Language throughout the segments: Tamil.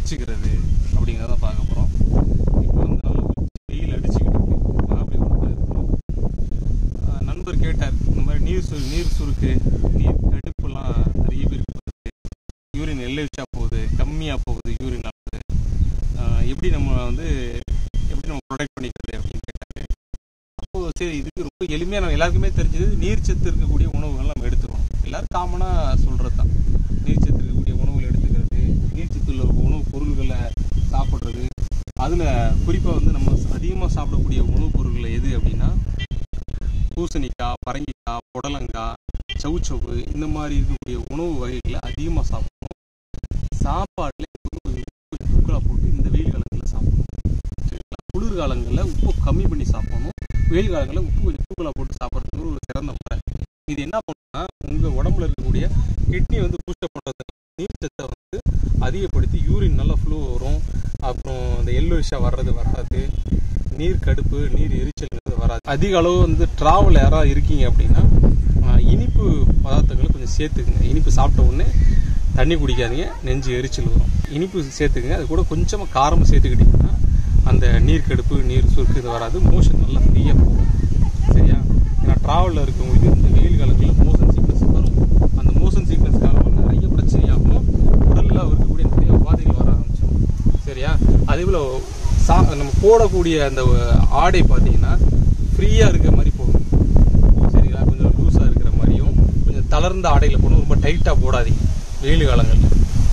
வச்சுக்கிறது அப்படிங்கிறத பார்க்க போகிறோம் இப்போ வந்து நல்ல உச்சி வெயில் அடிச்சுக்கிட்டு இருக்கு அப்படி ஒன்று இருக்கணும் ஆஹ் நண்பர் கேட்டார் இந்த மாதிரி நீர் சு நீர் சுருக்கு நீர் கடுப்புலாம் நிறைய பேருக்கு வருது யூரின் எல்லைச்சா போகுது கம்மியாக போகுது யூரின் ஆகுது ஆஹ் எப்படி நம்ம வந்து எப்படி நம்ம ப்ரொடெக்ட் பண்ணிக்கிறது அப்படின்னு கேட்டாங்க அப்போது சரி இதுக்கு ரொம்ப எளிமையாக நம்ம எல்லாருக்குமே தெரிஞ்சது நீர்ச்சத்து இருக்கக்கூடிய உணவுகள் நம்ம எடுத்துக்கணும் எல்லாரும் காமனாக சொல்கிறது தான் நீர்ச்சத்து இருக்கக்கூடிய உணவுகள் எடுத்துக்கிறது நீர்ச்சத்து உள்ள உணவுப் பொருள்களை சாப்பிட்றது அதில் குறிப்பாக வந்து நம்ம அதிகமாக சாப்பிடக்கூடிய உணவுப் பொருட்கள் எது அப்படின்னா பூசணிக்காய் பரங்கிக்காய் புடலங்காய் சவுச்சவு இந்த மாதிரி இருக்கக்கூடிய உணவு வகைகளை அதிகமாக சாப்பிடணும் சாப்பாட்டில் கொஞ்சம் தூக்கலாக போட்டு இந்த வெயில் காலங்களில் சாப்பிடணும் சரிங்களா குளிர் காலங்களில் உப்பு கம்மி பண்ணி சாப்பிடணும் வெயில் காலங்களில் உப்பு கொஞ்சம் தூக்கலாக போட்டு சாப்பிட்றதுக்கு ஒரு சிறந்த முறை இது என்ன பண்ணுன்னா உங்கள் உடம்புல இருக்கக்கூடிய கிட்னி வந்து பூஸ்டப் பண்ணுறதுக்கு நீர் சத்தை வந்து அதிகப்படுத்தி யூரின் நல்லா ஃப்ளோ வரும் அப்புறம் இந்த எல்லோஷா வர்றது வராது நீர் கடுப்பு நீர் எரிச்சல்ங்கிறது வராது அதிக அளவு வந்து ட்ராவல் யாராவது இருக்கீங்க அப்படின்னா ஆஹ், இனிப்பு பதார்த்தங்களை கொஞ்சம் சேர்த்துக்குங்க இனிப்பு சாப்பிட்ட உடனே தண்ணி குடிக்காதீங்க நெஞ்சு எரிச்சல் வரும் இனிப்பு சேர்த்துக்குங்க அது கூட கொஞ்சமாக காரம் சேர்த்துக்கிட்டிங்கன்னா அந்த நீர் கடுப்பு நீர் சுருக்கு இது வராது மோஷன் நல்லா ஃப்ரீயாக போகும் சரியா ஏன்னா ட்ராவலில் இருக்கவங்களுக்கு இந்த வெயில் காலங்களில் மோஷன் சீக்னஸ் வரும் அந்த மோஷன் சீக்னஸ் காரணமாக நிறைய பிரச்சனையாகும் உடலில் இருக்கக்கூடிய நிறைய உபாதைகள் வர ஆரம்பிச்சிடும் சரியா அதே போல் சா நம்ம போடக்கூடிய அந்த ஆடை பார்த்தீங்கன்னா ஃப்ரீயாக இருக்கிற மாதிரி போகும் சரிங்களா கொஞ்சம் லூஸாக இருக்கிற மாதிரியும் கொஞ்சம் தளர்ந்த ஆடைகளை போடணும் ரொம்ப டைட்டாக போடாதீங்க வெயில் காலங்களில்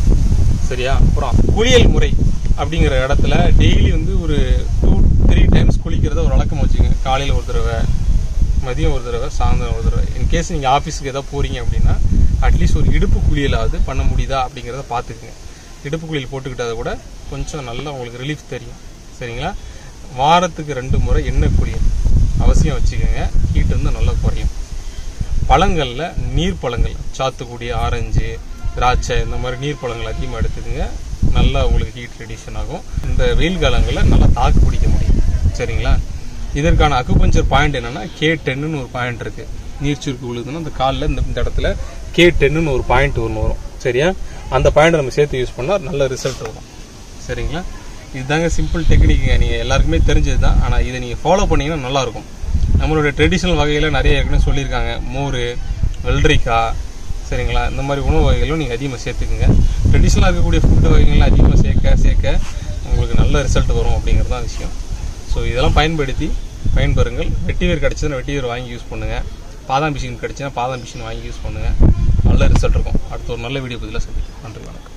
சரியா அப்புறம் குளியல் முறை அப்படிங்கிற இடத்துல டெய்லி வந்து ஒரு டூ த்ரீ டைம்ஸ் குளிக்கிறத ஒரு வழக்கமாக வச்சுங்க காலையில் ஒரு தடவை மதியம் ஒரு தடவை சாயந்தரம் ஒரு தடவை இன்கேஸ் நீங்கள் ஆஃபீஸுக்கு ஏதாவது போகிறீங்க அப்படின்னா அட்லீஸ்ட் ஒரு இடுப்பு குளியலாவது பண்ண முடியுதா அப்படிங்கிறத பார்த்துக்குங்க இடுப்பு குளியல் போட்டுக்கிட்டதை கூட கொஞ்சம் நல்லா உங்களுக்கு ரிலீஃப் தெரியும் சரிங்களா வாரத்துக்கு ரெண்டு முறை எண்ணெய் குளியல் அவசியம் வச்சுக்கோங்க ஹீட் வந்து நல்லா குறையும் பழங்களில் நீர் பழங்கள் சாத்துக்குடி ஆரஞ்சு திராட்சை இந்த மாதிரி நீர் பழங்கள் அதிகமாக எடுத்துக்கோங்க நல்லா உங்களுக்கு ஹீட் ரெடியூஷன் ஆகும் இந்த வெயில் காலங்களில் நல்லா தாக்கு பிடிக்க முடியும் சரிங்களா இதற்கான அக்குபஞ்சர் பாயிண்ட் என்னன்னா கே டென்னு ஒரு பாயிண்ட் இருக்கு நீர் சுருக்கு விழுதுன்னா அந்த காலில் இந்த இந்த இடத்துல கே டென்னு ஒரு பாயிண்ட் ஒன்று வரும் சரியா அந்த பாயிண்ட் நம்ம சேர்த்து யூஸ் பண்ணால் நல்ல ரிசல்ட் வரும் சரிங்களா இதுதாங்க சிம்பிள் டெக்னிக்குங்க நீங்கள் எல்லாருக்குமே தெரிஞ்சது தான் ஆனால் இதை நீங்கள் ஃபாலோ பண்ணீங்கன்னா நல்லாயிருக்கும் நம்மளோட ட்ரெடிஷ்னல் வகையில் நிறைய ஏற்கனவே சொல்லியிருக்காங்க மோர் வெள்ளரிக்காய் சரிங்களா இந்த மாதிரி உணவு வகைகளும் நீங்கள் அதிகமாக சேர்த்துக்குங்க ட்ரெடிஷ்னலாக இருக்கக்கூடிய ஃபுட் வகைகள்லாம் அதிகமாக சேர்க்க சேர்க்க உங்களுக்கு நல்ல ரிசல்ட் வரும் அப்படிங்கிறது தான் விஷயம் ஸோ இதெல்லாம் பயன்படுத்தி பயன்பெறுங்கள் வெட்டிவேர் கிடச்சதுன்னா வெட்டிவேர் வாங்கி யூஸ் பண்ணுங்கள் பாதாம் பிஷின் கிடச்சுன்னா பாதாம் பிஷின் வாங்கி யூஸ் பண்ணுங்கள் நல்ல ரிசல்ட் இருக்கும் அடுத்த ஒரு நல்ல வீடியோ பதிலாக சந்திக்கும் நன்றி வணக்கம்